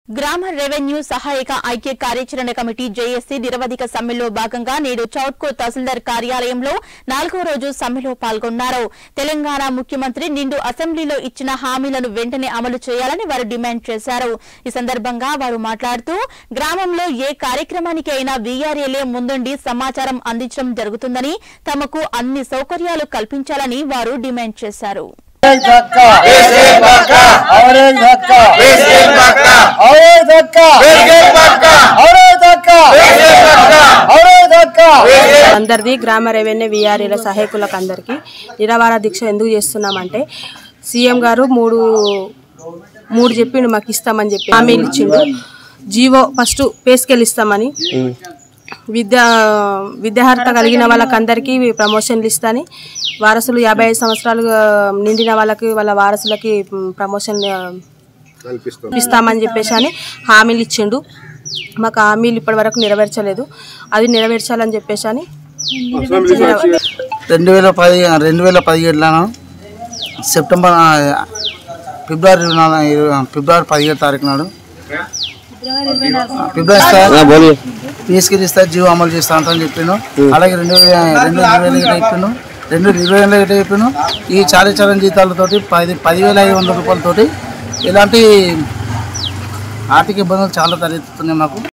గ్రామ రెవెన్యూ సహాయక ఐక్య కార్యాచరణ కమిటీ జేఏసీ నిరవధిక సమ్మెలో భాగంగా నేడు చౌట్కో తహసీల్దార్ కార్యాలయంలో నాలుగో రోజు సమ్మెలో పాల్గొన్నారు తెలంగాణ ముఖ్యమంత్రి నిండు అసెంబ్లీలో ఇచ్చిన హామీలను వెంటనే అమలు చేయాలని వారు డిమాండ్ చేశారు ఈ సందర్భంగా వారు మాట్లాడుతూ గ్రామంలో ఏ కార్యక్రమానికి అయినా వీఆర్ఏలే ముందుండి సమాచారం అందించడం జరుగుతుందని తమకు అన్ని సౌకర్యాలు కల్పించాలని వారు డిమాండ్ చేశారు एक धक्का और एक धक्का और एक धक्का और एक धक्का और एक धक्का అందరిది గ్రామ రెవెన్యూ విఆర్ఏల సహాయకులకు అందరికీ నిరాహార దీక్ష ఎందుకు చేస్తున్నామంటే సీఎం గారు మూడు మూడు చెప్పిండు మాకు ఇస్తామని చెప్పి హామీలు ఇచ్చిండు జీవో ఫస్ట్ పేస్కెళ్ళి ఇస్తామని విద్యా విద్యార్హత కలిగిన వాళ్ళకందరికీ ప్రమోషన్లు ఇస్తాని వారసులు యాభై ఐదు సంవత్సరాలు ఆ, నిండిన వాళ్ళకి వాళ్ళ వారసులకి మ్, ప్రమోషన్ ఆ, ఇస్తామని చెప్పేసి అని హామీలు ఇచ్చిండు మాకు హామీలు ఇప్పటి వరకు నెరవేర్చలేదు అది నెరవేర్చాలని చెప్పేసి అని రెండు వేల పది రెండు వేల పదిహేడులోను సెప్టెంబర్ ఆ, ఫిబ్రవరి ఇరవై నాలుగు ఇరవై- ఫిబ్రవరి పదిహేడు తారీఖు నాడు ఫిబ్రవరి తీసుకెళ్ళిస్తా జీవో అమలు చేస్తా అంటారని చెప్పాను అలాగే రెండు వేల రెండు ఇరవై ఏళ్ళు చెప్పాను రెండు ఇరవై ఏళ్ళు గిట్ట చెప్పాను ఈ చాలీ చాలని జీతాలతోటి పది పదివేల ఐదు వందల రూపాయలతోటి ఇలాంటి ఆర్థిక ఇబ్బందులు చాలా తలెత్తుతున్నాయి మాకు